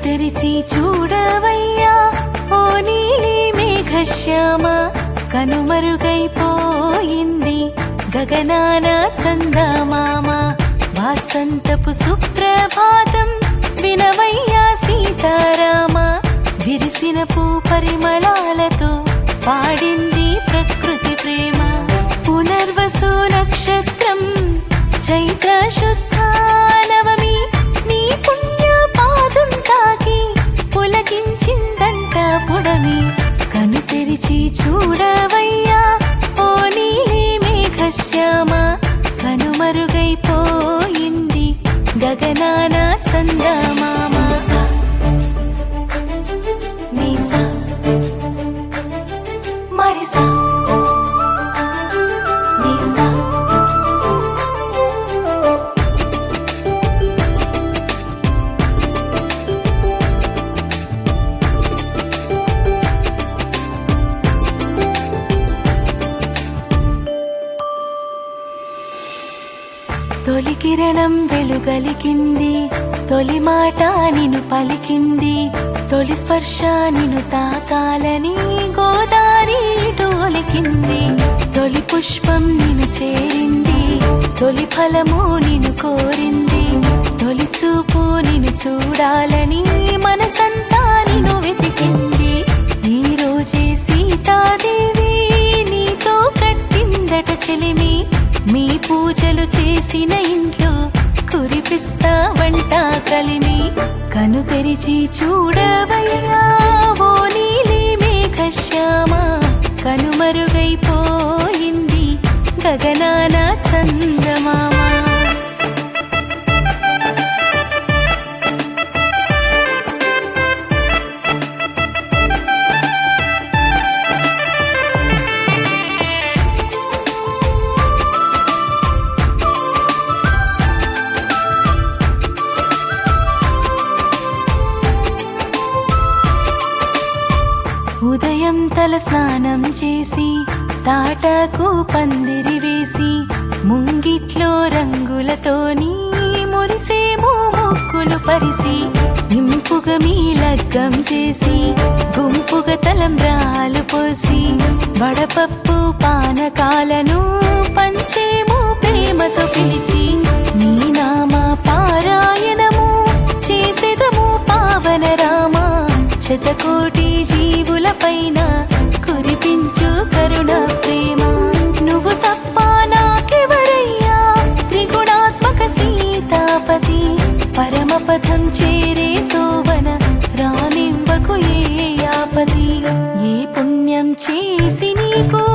తెరిచి చూడవయ్యా ఓ నీలి మేఘశ్యామ కనుమరుగైపోయింది గగనాన చందమామ వాసంతపు సుప్రభాతం వినవయ్యా సీతారామ విరిసిన పూ పరిమళాలతో పాడింది ప్రకృతి ప్రేమ పునర్వసు నక్షత్రం చైత్ర శుద్ధ నవమి నీ పుణ్య పాదం తాకి పులకించిందంట పుడమి కను తెరిచి చూడవయ్యా ఓ నీలి మేఘశ్యామ కనుమరుగైపోయింది గగనాన చందమామ నీసా మరిసా నీసా తొలి కిరణం వెలుగలికింది తొలి మాట నిన్ను పలికింది తొలి స్పర్శ నిన్ను తాకాలని గోదారి ఇటు ఒలికింది తొలి పుష్పం నిన్ను చేరింది తొలి ఫలము నిన్ను కోరింది తొలి చూపు నిన్ను చూడాలని మనసంతా నిన్ను వెతికింది ఈ రోజే సీతాదేవి నీతో కట్టిందట చెలిమి మీ పూజలు చేసిన ఇంట్లో కురిపిస్తా వంట కలిమి కను తెరిచి చూడవయ్యా ఓ నీలి మేఘశ్యామ కనుమరుగైపోయింది గగనాన చందమామ ఉదయం తల స్నానం చేసి తాటకు పందిరి వేసి ముంగిట్లో రంగులతోని మురిసేమో ముక్కులు పరిసి ఇంపుగా మీ లగ్గం చేసి గుంపుగా తలంబ్రాలు పోసి వడపప్పు పానకాలను పంచేమో ప్రేమతో పిలిచి నీ నామ పారాయణము చేసేదము పావన రామా శతకోటి జీవుల పైన కురిపించు కరుణ ప్రేమ నువ్వు తప్ప నాకెవరయ్యా త్రిగుణాత్మక సీతాపతి పరమపదం చేరే తోవన రానివ్వకు ఏ ఆపతి ఏ పుణ్యం చేసి నీకు